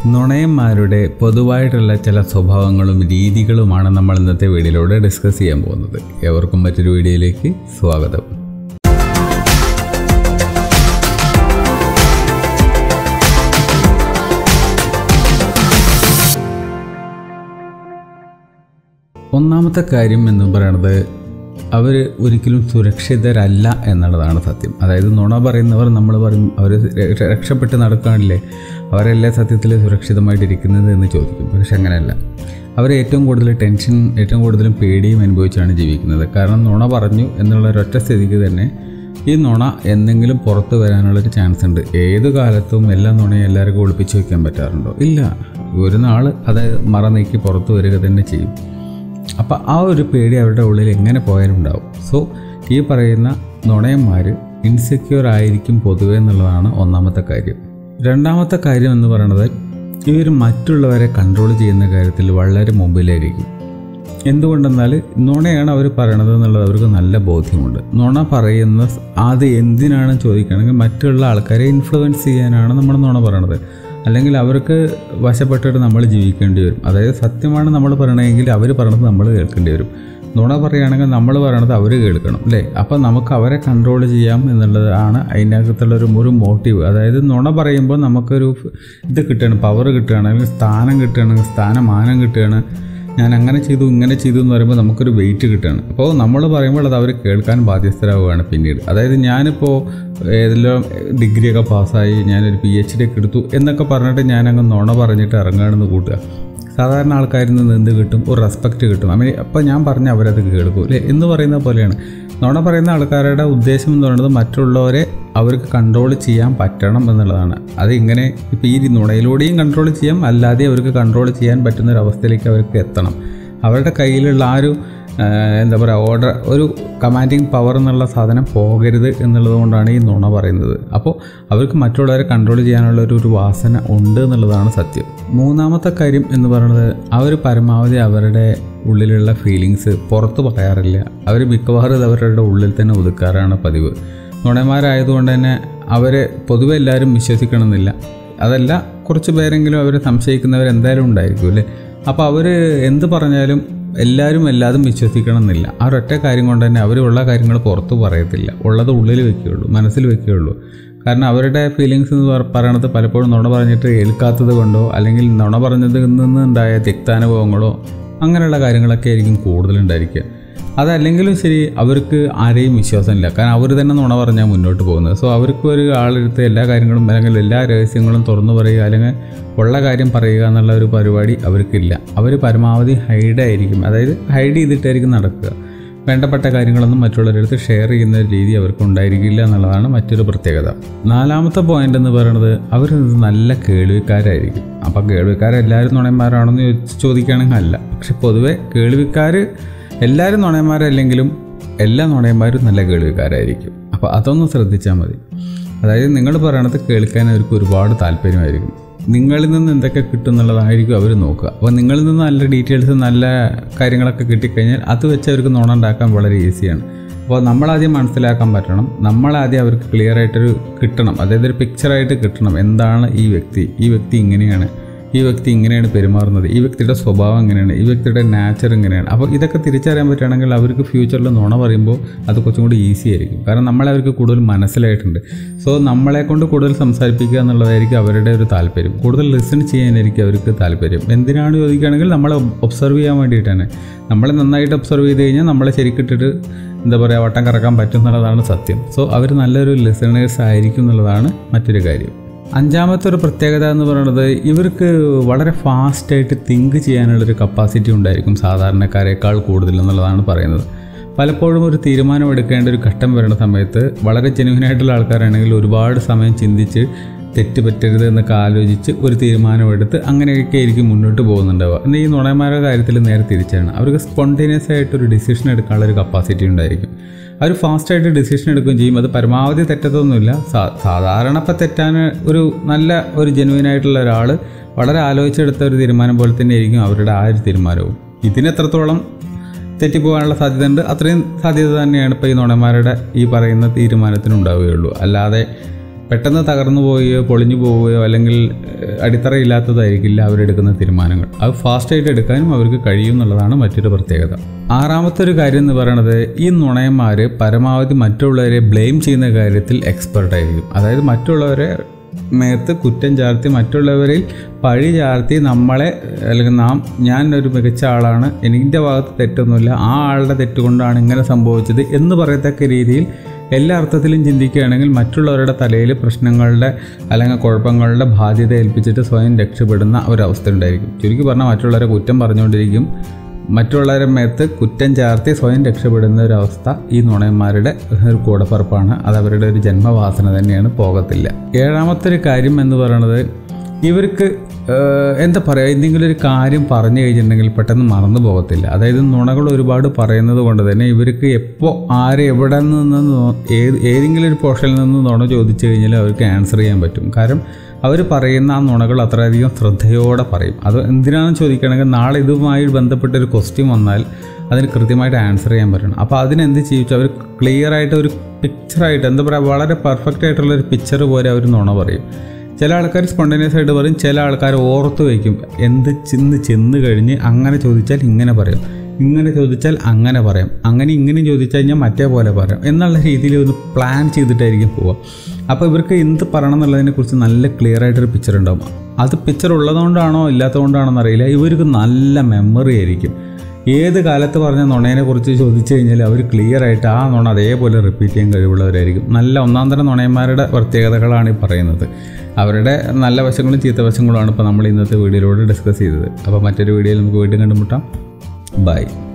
നുണയന്മാരുടെ പൊതുവായിട്ടുള്ള ചില സ്വഭാവങ്ങളും രീതികളുമാണ് നമ്മൾ ഇന്നത്തെ വീഡിയോയിലൂടെ ഡിസ്കസ് ചെയ്യാൻ പോകുന്നത് എവർക്കും മറ്റൊരു വീഡിയോയിലേക്ക് സ്വാഗതം ഒന്നാമത്തെ കാര്യം എന്ന് പറയുന്നത് അവർ ഒരിക്കലും സുരക്ഷിതരല്ല എന്നുള്ളതാണ് സത്യം അതായത് നുണ പറയുന്നവർ നമ്മൾ പറയും അവർ രക്ഷപ്പെട്ട് നടക്കാനില്ലേ അവരല്ലേ സത്യത്തിൽ സുരക്ഷിതമായിട്ടിരിക്കുന്നത് എന്ന് ചോദിക്കും പക്ഷെ അങ്ങനെയല്ല അവർ ഏറ്റവും കൂടുതൽ ടെൻഷൻ ഏറ്റവും കൂടുതലും പേടിയും അനുഭവിച്ചാണ് ജീവിക്കുന്നത് കാരണം നുണ പറഞ്ഞു എന്നുള്ള ഒരൊറ്റ സ്ഥിതിക്ക് തന്നെ ഈ നുണ എന്തെങ്കിലും പുറത്ത് വരാനുള്ളൊരു ചാൻസ് ഉണ്ട് ഏത് കാലത്തും എല്ലാ നുണയും എല്ലാവർക്കും ഒളിപ്പിച്ച് വയ്ക്കാൻ പറ്റാറുണ്ടോ ഇല്ല ഒരു നാൾ അത് മറ നീക്കി പുറത്ത് വരിക തന്നെ ചെയ്യും അപ്പോൾ ആ ഒരു പേടി അവരുടെ ഉള്ളിൽ എങ്ങനെ പോയാലും ഉണ്ടാവും സോ ഈ പറയുന്ന നുണയന്മാർ ഇൻസെക്യൂർ ആയിരിക്കും പൊതുവേ എന്നുള്ളതാണ് ഒന്നാമത്തെ കാര്യം രണ്ടാമത്തെ കാര്യം എന്ന് പറയുന്നത് ഇവർ മറ്റുള്ളവരെ കൺട്രോൾ ചെയ്യുന്ന കാര്യത്തിൽ വളരെ മുമ്പിലായിരിക്കും എന്തുകൊണ്ടെന്നാൽ നുണയാണ് അവർ പറയണത് എന്നുള്ളത് അവർക്ക് നല്ല ബോധ്യമുണ്ട് നുണ പറയുന്ന അത് എന്തിനാണ് ചോദിക്കുകയാണെങ്കിൽ മറ്റുള്ള ആൾക്കാരെ ഇൻഫ്ലുവൻസ് ചെയ്യാനാണ് നമ്മൾ നുണ പറയണത് അല്ലെങ്കിൽ അവർക്ക് വശപ്പെട്ടിട്ട് നമ്മൾ ജീവിക്കേണ്ടി വരും അതായത് സത്യമാണ് നമ്മൾ പറയണമെങ്കിൽ അവർ പറയണത് നമ്മൾ കേൾക്കേണ്ടി വരും നുണ പറയുകയാണെങ്കിൽ നമ്മൾ പറയണത് അവർ കേൾക്കണം അല്ലേ അപ്പോൾ നമുക്ക് അവരെ കൺട്രോൾ ചെയ്യാം എന്നുള്ളതാണ് അതിനകത്തുള്ള ഒരു ഒരു മോട്ടീവ് അതായത് നുണ പറയുമ്പോൾ നമുക്കൊരു ഇത് കിട്ടുകയാണ് പവർ കിട്ടുകയാണ് അല്ലെങ്കിൽ സ്ഥാനം കിട്ടുകയാണ് സ്ഥാനമാനം കിട്ടുകയാണ് ഞാൻ അങ്ങനെ ചെയ്തു ഇങ്ങനെ ചെയ്തു എന്ന് പറയുമ്പോൾ നമുക്കൊരു വെയിറ്റ് കിട്ടുകയാണ് അപ്പോൾ നമ്മൾ പറയുമ്പോൾ അത് അവർ കേൾക്കാൻ ബാധ്യസ്ഥരാവുകയാണ് പിന്നീട് അതായത് ഞാനിപ്പോൾ ഏതെല്ലാം ഡിഗ്രിയൊക്കെ പാസ്സായി ഞാനൊരു പി എച്ച് ഡി ഒക്കെ എടുത്തു എന്നൊക്കെ പറഞ്ഞിട്ട് ഞാനങ്ങ് നുണ പറഞ്ഞിട്ട് ഇറങ്ങുകയാണെന്ന് കൂട്ടുക സാധാരണ ആൾക്കാരിൽ നിന്ന് എന്ത് കിട്ടും ഒരു റെസ്പെക്റ്റ് കിട്ടും അമ്മ അപ്പോൾ ഞാൻ പറഞ്ഞ അവരത് കേൾക്കും അല്ലേ എന്ന് പറയുന്ന പോലെയാണ് നുണ പറയുന്ന ആൾക്കാരുടെ ഉദ്ദേശം എന്ന് പറയുന്നത് മറ്റുള്ളവരെ അവർക്ക് കൺട്രോൾ ചെയ്യാൻ പറ്റണം എന്നുള്ളതാണ് അത് ഇങ്ങനെ ഇപ്പോൾ ഈ നുണയിലൂടെയും കൺട്രോൾ ചെയ്യാം അല്ലാതെ അവർക്ക് കൺട്രോൾ ചെയ്യാൻ പറ്റുന്ന ഒരു അവസ്ഥയിലേക്ക് അവർക്ക് എത്തണം അവരുടെ കയ്യിലുള്ള ആ ഒരു എന്താ പറയുക ഓർഡർ ഒരു കമാൻഡിങ് പവർ എന്നുള്ള സാധനം പോകരുത് എന്നുള്ളത് കൊണ്ടാണ് ഈ നുണ പറയുന്നത് അപ്പോൾ അവർക്ക് മറ്റുള്ളവരെ കൺട്രോൾ ചെയ്യാനുള്ള ഒരു ഒരു വാസന ഉണ്ട് എന്നുള്ളതാണ് സത്യം മൂന്നാമത്തെ കാര്യം എന്ന് പറയുന്നത് അവർ പരമാവധി അവരുടെ ഉള്ളിലുള്ള ഫീലിങ്സ് പുറത്ത് പറയാറില്ല അവർ മിക്കവാറും ഇത് അവരുടെ ഉള്ളിൽ തന്നെ ഒതുക്കാറാണ് പതിവ് നുണമാരായതുകൊണ്ട് തന്നെ അവരെ പൊതുവെ എല്ലാവരും വിശ്വസിക്കണമെന്നില്ല അതല്ല കുറച്ച് പേരെങ്കിലും അവരെ സംശയിക്കുന്നവർ എന്തായാലും ഉണ്ടായിരിക്കും അല്ലേ അപ്പോൾ അവർ എന്ത് പറഞ്ഞാലും എല്ലാവരും എല്ലാതും വിശ്വസിക്കണം എന്നില്ല ആ ഒരൊറ്റ കാര്യം കൊണ്ട് തന്നെ അവരുള്ള കാര്യങ്ങൾ പുറത്ത് പറയത്തില്ല ഉള്ളത് ഉള്ളിൽ വെക്കുകയുള്ളൂ മനസ്സിൽ വെക്കുകയുള്ളൂ കാരണം അവരുടെ ഫീലിങ്സ് എന്ന് പറയണത് പലപ്പോഴും നുണ പറഞ്ഞിട്ട് ഏൽക്കാത്തത് കൊണ്ടോ അല്ലെങ്കിൽ നുണ പറഞ്ഞതിൽ നിന്നുണ്ടായ തിക്താനുഭവങ്ങളോ അങ്ങനെയുള്ള കാര്യങ്ങളൊക്കെ ആയിരിക്കും കൂടുതലുണ്ടായിരിക്കുക അതല്ലെങ്കിലും ശരി അവർക്ക് ആരെയും വിശ്വാസമില്ല കാരണം അവർ തന്നെ നുണ പറഞ്ഞാൽ മുന്നോട്ട് പോകുന്നത് സോ അവർക്ക് ഒരു ആളെടുത്ത് എല്ലാ കാര്യങ്ങളും അല്ലെങ്കിൽ എല്ലാ രഹസ്യങ്ങളും തുറന്നു പറയുക അല്ലെങ്കിൽ ഉള്ള കാര്യം പറയുക എന്നുള്ള ഒരു പരിപാടി അവർക്കില്ല അവർ പരമാവധി ഹൈഡായിരിക്കും അതായത് ഹൈഡ് ചെയ്തിട്ടായിരിക്കും നടക്കുക വേണ്ടപ്പെട്ട കാര്യങ്ങളൊന്നും മറ്റുള്ളവരുടെ അടുത്ത് ഷെയർ ചെയ്യുന്ന ഒരു രീതി അവർക്ക് ഉണ്ടായിരിക്കില്ല എന്നുള്ളതാണ് മറ്റൊരു പ്രത്യേകത നാലാമത്തെ പോയിന്റ് എന്ന് പറയുന്നത് അവർ നല്ല കേൾവിക്കാരായിരിക്കും അപ്പോൾ കേൾവിക്കാരെല്ലാവരും നുണയന്മാരാണെന്ന് ചോദിക്കുകയാണെങ്കിൽ അല്ല പക്ഷെ പൊതുവെ കേൾവിക്കാർ എല്ലാവരും നുണയന്മാരല്ലെങ്കിലും എല്ലാ നുണയന്മാരും നല്ല കേൾവിക്കാരായിരിക്കും അപ്പോൾ അതൊന്ന് ശ്രദ്ധിച്ചാൽ മതി അതായത് നിങ്ങൾ പറയണത് കേൾക്കാൻ അവർക്ക് ഒരുപാട് താല്പര്യമായിരിക്കും നിങ്ങളിൽ നിന്ന് എന്തൊക്കെ കിട്ടും എന്നുള്ളതായിരിക്കും അവർ നോക്കുക അപ്പോൾ നിങ്ങളിൽ നിന്ന് നല്ല ഡീറ്റെയിൽസ് നല്ല കാര്യങ്ങളൊക്കെ കിട്ടിക്കഴിഞ്ഞാൽ അത് വെച്ച് അവർക്ക് നുണ ഉണ്ടാക്കാൻ വളരെ ഈസിയാണ് അപ്പോൾ നമ്മളാദ്യം മനസ്സിലാക്കാൻ പറ്റണം നമ്മളാദ്യം അവർക്ക് ക്ലിയർ ആയിട്ടൊരു കിട്ടണം അതായത് ഒരു പിക്ചറായിട്ട് കിട്ടണം എന്താണ് ഈ വ്യക്തി ഈ വ്യക്തി ഇങ്ങനെയാണ് ഈ വ്യക്തി ഇങ്ങനെയാണ് പെരുമാറുന്നത് ഈ വ്യക്തിയുടെ സ്വഭാവം എങ്ങനെയാണ് ഈ വ്യക്തിയുടെ നാച്ചർ എങ്ങനെയാണ് അപ്പോൾ ഇതൊക്കെ തിരിച്ചറിയാൻ പറ്റുകയാണെങ്കിൽ അവർക്ക് ഫ്യൂച്ചറിൽ നുണ പറയുമ്പോൾ അത് കുറച്ചും കൂടി ഈസി ആയിരിക്കും കാരണം നമ്മളെ അവർക്ക് കൂടുതൽ മനസ്സിലായിട്ടുണ്ട് സോ നമ്മളെ കൊണ്ട് കൂടുതൽ സംസാരിപ്പിക്കുക എന്നുള്ളതായിരിക്കും അവരുടെ ഒരു താല്പര്യം കൂടുതൽ ലിസൺ ചെയ്യാനായിരിക്കും അവർക്ക് താല്പര്യം എന്തിനാണ് ചോദിക്കുകയാണെങ്കിൽ നമ്മളെ ഒബ്സർവ് ചെയ്യാൻ വേണ്ടിയിട്ടാണ് നമ്മളെ നന്നായിട്ട് ഒബ്സർവ് ചെയ്ത് കഴിഞ്ഞാൽ നമ്മളെ ശരിക്കിട്ടിട്ട് എന്താ പറയുക വട്ടം കറക്കാൻ പറ്റും എന്നുള്ളതാണ് സത്യം സോ അവർ നല്ലൊരു ലിസണേഴ്സ് ആയിരിക്കും എന്നുള്ളതാണ് മറ്റൊരു കാര്യം അഞ്ചാമത്തെ ഒരു പ്രത്യേകത എന്ന് പറയുന്നത് ഇവർക്ക് വളരെ ഫാസ്റ്റായിട്ട് തിങ്ക് ചെയ്യാനുള്ളൊരു കപ്പാസിറ്റി ഉണ്ടായിരിക്കും സാധാരണക്കാരേക്കാൾ കൂടുതൽ എന്നുള്ളതാണ് പറയുന്നത് പലപ്പോഴും ഒരു തീരുമാനം എടുക്കേണ്ട ഒരു ഘട്ടം വരുന്ന സമയത്ത് വളരെ ജെനുവിനായിട്ടുള്ള ആൾക്കാരാണെങ്കിൽ ഒരുപാട് സമയം ചിന്തിച്ച് തെറ്റ് പറ്റരുത് എന്നൊക്കെ ആലോചിച്ച് ഒരു തീരുമാനമെടുത്ത് അങ്ങനെയൊക്കെ ആയിരിക്കും മുന്നോട്ട് പോകുന്നുണ്ടാവുക എന്നാൽ ഈ നുണയന്മാരുടെ കാര്യത്തിൽ നേരെ തിരിച്ചാണ് അവർക്ക് സ്പോണ്ടേനിയസ് ആയിട്ടൊരു ഡിസിഷൻ എടുക്കാനുള്ള ഒരു കപ്പാസിറ്റി ഉണ്ടായിരിക്കും അവർ ഫാസ്റ്റായിട്ട് ഡിസിഷൻ എടുക്കുകയും ചെയ്യും അത് പരമാവധി തെറ്റത്തൊന്നുമില്ല സാധാരണ ഇപ്പം തെറ്റാൻ ഒരു നല്ല ഒരു ജെനുവിൻ ആയിട്ടുള്ള ഒരാൾ വളരെ ആലോചിച്ചെടുത്ത ഒരു തീരുമാനം പോലെ തന്നെ ആയിരിക്കും അവരുടെ ആ ഒരു തീരുമാനവും ഇതിനെത്രത്തോളം തെറ്റിപ്പോകാനുള്ള സാധ്യതയുണ്ട് അത്രയും സാധ്യത തന്നെയാണ് ഇപ്പോൾ ഈ നുണന്മാരുടെ ഈ പറയുന്ന തീരുമാനത്തിന് ഉണ്ടാവുകയുള്ളൂ അല്ലാതെ പെട്ടെന്ന് തകർന്നു പോവുകയോ പൊളിഞ്ഞു പോവുകയോ അല്ലെങ്കിൽ ഏഹ്, അടിത്തറയില്ലാത്തതായിരിക്കില്ല അവരെടുക്കുന്ന തീരുമാനങ്ങൾ അത് ഫാസ്റ്റായിട്ട് എടുക്കാനും അവർക്ക് കഴിയും എന്നുള്ളതാണ് മറ്റൊരു പ്രത്യേകത ആറാമത്തെ ഒരു കാര്യം എന്ന് പറയുന്നത് ഈ നുണയന്മാർ പരമാവധി മറ്റുള്ളവരെ ബ്ലെയിം ചെയ്യുന്ന കാര്യത്തിൽ എക്സ്പെർട്ട് ആയിരിക്കും അതായത് മറ്റുള്ളവരെ മേത്ത് കുറ്റം ചാർത്തി മറ്റുള്ളവരിൽ പഴി ചാർത്തി നമ്മളെ അല്ലെങ്കിൽ നാം ഞാൻ ഒരു മികച്ച ആളാണ് എൻ്റെ ഭാഗത്ത് തെറ്റൊന്നുമില്ല ആ ആളുടെ തെറ്റുകൊണ്ടാണ് ഇങ്ങനെ സംഭവിച്ചത് എന്ന് പറയത്തക്ക രീതിയിൽ എല്ലാ അർത്ഥത്തിലും ചിന്തിക്കുകയാണെങ്കിൽ മറ്റുള്ളവരുടെ തലയിൽ പ്രശ്നങ്ങളുടെ അല്ലെങ്കിൽ കുഴപ്പങ്ങളുടെ ബാധ്യത ഏൽപ്പിച്ചിട്ട് സ്വയം രക്ഷപ്പെടുന്ന ഒരവസ്ഥ ഉണ്ടായിരിക്കും ചുരുക്കി പറഞ്ഞാൽ മറ്റുള്ളവരെ കുറ്റം പറഞ്ഞുകൊണ്ടിരിക്കും മറ്റുള്ളവരുടെ മേത്ത് കുറ്റം ചാർത്തി സ്വയം രക്ഷപ്പെടുന്ന ഒരു അവസ്ഥ ഈ നുണയന്മാരുടെ ഒരു കൂടപ്പറപ്പാണ് അത് അവരുടെ ഒരു ജന്മവാസന തന്നെയാണ് പോകത്തില്ല ഏഴാമത്തെ ഒരു കാര്യം എന്ന് പറയുന്നത് ഇവർക്ക് ഏഹ്, എന്താ പറയുക എന്തെങ്കിലും ഒരു കാര്യം പറഞ്ഞു കഴിഞ്ഞിട്ടുണ്ടെങ്കിൽ പെട്ടെന്ന് മറന്നു പോകത്തില്ല അതായത് നുണകൾ ഒരുപാട് പറയുന്നത് കൊണ്ട് തന്നെ ഇവർക്ക് എപ്പോൾ ആരെ എവിടെ നിന്ന് നോ- ഏത് ഏതെങ്കിലും ഒരു പോർഷനിൽ നിന്ന് നുണ ചോദിച്ചു കഴിഞ്ഞാൽ അവർക്ക് ആൻസർ ചെയ്യാൻ പറ്റും കാരണം അവർ പറയുന്ന ആ നുണകൾ അത്രയധികം ശ്രദ്ധയോടെ പറയും അത് എന്തിനാണെന്ന് ചോദിക്കുകയാണെങ്കിൽ നാളെ ഇതുമായി ബന്ധപ്പെട്ട ഒരു ക്വസ്റ്റ്യൻ വന്നാൽ അതിന് കൃത്യമായിട്ട് ആൻസർ ചെയ്യാൻ പറ്റണം അപ്പോൾ അതിനെന്ത് ചെയ്യിച്ചു അവർ ക്ലിയർ ആയിട്ട് ഒരു പിക്ചറായിട്ട് എന്താ പറയുക വളരെ പെർഫെക്റ്റ് ആയിട്ടുള്ള ഒരു പിക്ചർ പോലെ അവർ നുണ പറയും ചില ആൾക്കാർ സ്പോണ്ടേനിയസ് ആയിട്ട് പറയും ചില ആൾക്കാർ ഓർത്ത് വയ്ക്കും എന്ത് ചെന്ന് ചെന്ന് കഴിഞ്ഞ് അങ്ങനെ ചോദിച്ചാൽ ഇങ്ങനെ പറയും ഇങ്ങനെ ചോദിച്ചാൽ അങ്ങനെ പറയാം അങ്ങനെ ഇങ്ങനെ ചോദിച്ചാൽ ഞാൻ മറ്റേ പോലെ പറയാം എന്നുള്ള രീതിയിൽ ഒന്ന് പ്ലാൻ ചെയ്തിട്ടായിരിക്കും പോവുക അപ്പോൾ ഇവർക്ക് എന്ത് പറയണം എന്നുള്ളതിനെക്കുറിച്ച് നല്ല ക്ലിയർ ആയിട്ടൊരു പിക്ചർ ഉണ്ടാവും അത് പിക്ചർ ഉള്ളതുകൊണ്ടാണോ ഇല്ലാത്തതുകൊണ്ടാണോ എന്നറിയില്ല ഇവർക്ക് നല്ല മെമ്മറി ആയിരിക്കും ഏത് കാലത്ത് പറഞ്ഞ നുണയെ കുറിച്ച് ചോദിച്ചു കഴിഞ്ഞാൽ അവർ ക്ലിയർ ആയിട്ട് ആ നുണ അതേപോലെ റിപ്പീറ്റ് ചെയ്യാൻ കഴിവുള്ളവരായിരിക്കും നല്ല ഒന്നാം തരം നുണയന്മാരുടെ പ്രത്യേകതകളാണ് ഈ പറയുന്നത് അവരുടെ നല്ല വശങ്ങളും ചീത്ത വശങ്ങളുമാണ് ഇപ്പോൾ നമ്മൾ ഇന്നത്തെ വീഡിയോയിലൂടെ ഡിസ്കസ് ചെയ്തത് അപ്പോൾ മറ്റൊരു വീഡിയോയിൽ നമുക്ക് വീണ്ടും കണ്ടുമുട്ടാം ബൈ